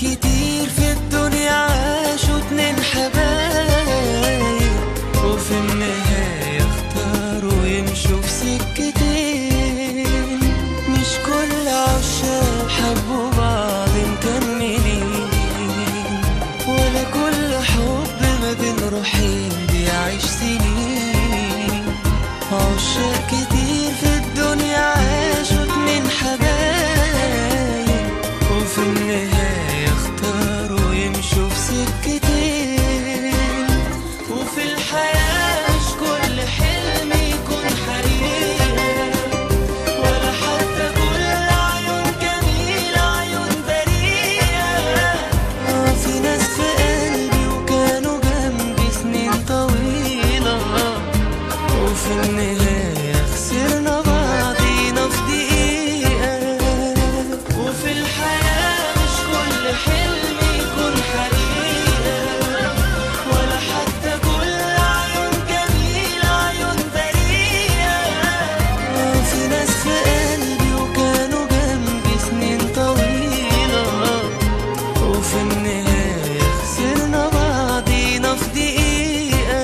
كتير في الدنيا عاشوا اتنين حبايب وفي النهاية اختاروا يمشوا في سكتين مش كل عشاق حبوا بعض مكملين ولا كل حب ما بين روحين بيعيش سنين عشاق كتير في الدنيا عاشوا اتنين حبايب وفي النهاية اختاروا يمشوا في سكتين وفي الحياة مش كل حلم يكون حقيقة ولا حتى كل عيون جميلة عيون بريئة آه في ناس في قلبي وكانوا جنبي سنين طويلة وفي النهاية خسرنا بعضينا في دقيقة وفي الحياة مش كل حلم يكون حقيقة ولا حتى كل عيون جميلة عيون بريئة في ناس في قلبي وكانوا جنبي سنين طويلة وفي النهاية خسرنا بعضينا في دقيقة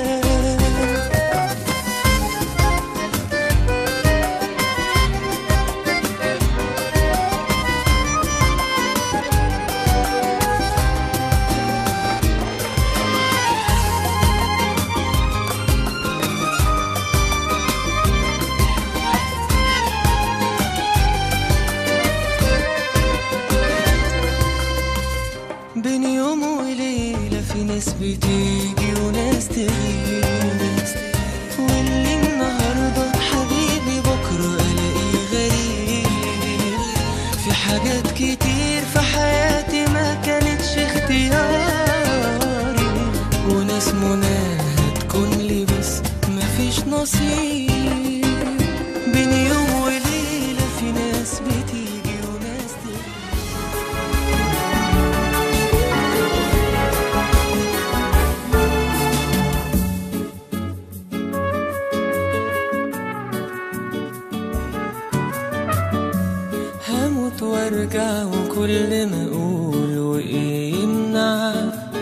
بين يوم وليلة في ناس بتيجي وناس تغيب واللي النهاردة حبيبي بكرة ألاقيه غريب في حاجات كتير في حياتي ما كانتش اختياري وناس مناها تكون لي بس مفيش نصيب بين يوم وليلة في ناس بتيجي وناس تغيب هموت وارجع وكل ما اقول وايه يمنع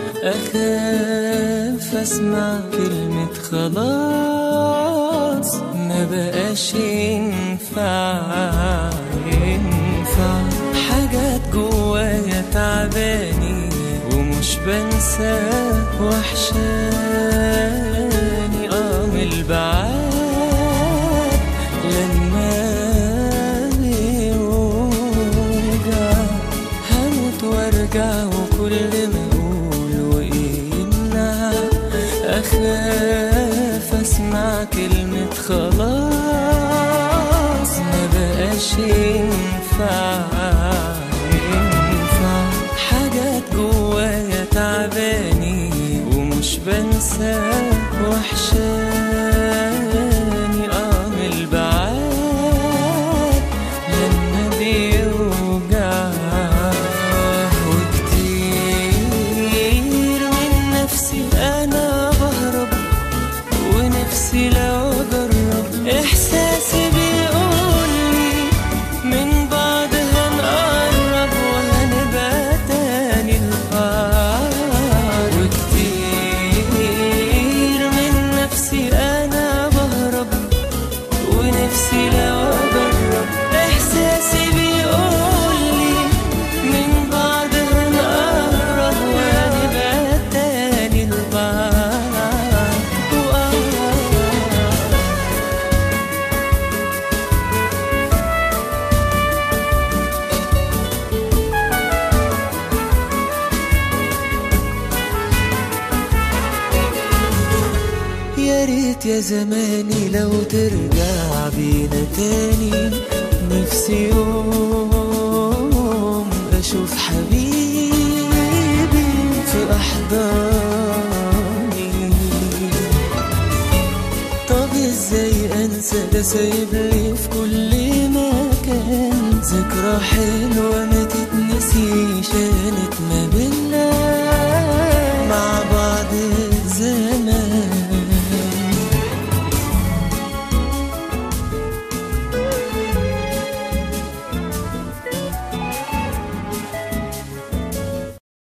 اخاف اسمع كلمة خلاص ما بقاش ينفع ينفع حاجات جوايا تعباني ومش بنسى وحشاني اه من البعاد لما بيوجع هموت وارجع وكل ما اقول وايه يمنع اخاف اسمع كلمة خلاص ما بقاش ينفع ينفع حاجات جوايا تعباني ومش بنسى وحشاني اه من البعاد لما بيوجع وكتير من نفسي انا بهرب ونفسي لو اجرب احساسي بيقولي من بعد هنقرب وهنبقى تاني البعض وكتير من نفسي انا بهرب ونفسي لو اجرب احساسي بيقولي من بعد هنقرب وهنبقى تاني البعض وآه يا ريت يا زماني لو ترجع بينا تاني نفسي يوم اشوف حبيبي في احضاني طب ازاي انسى ده سايب لي في كل مكان ذكرى حلوة ما تتنسيش كانت ما بينا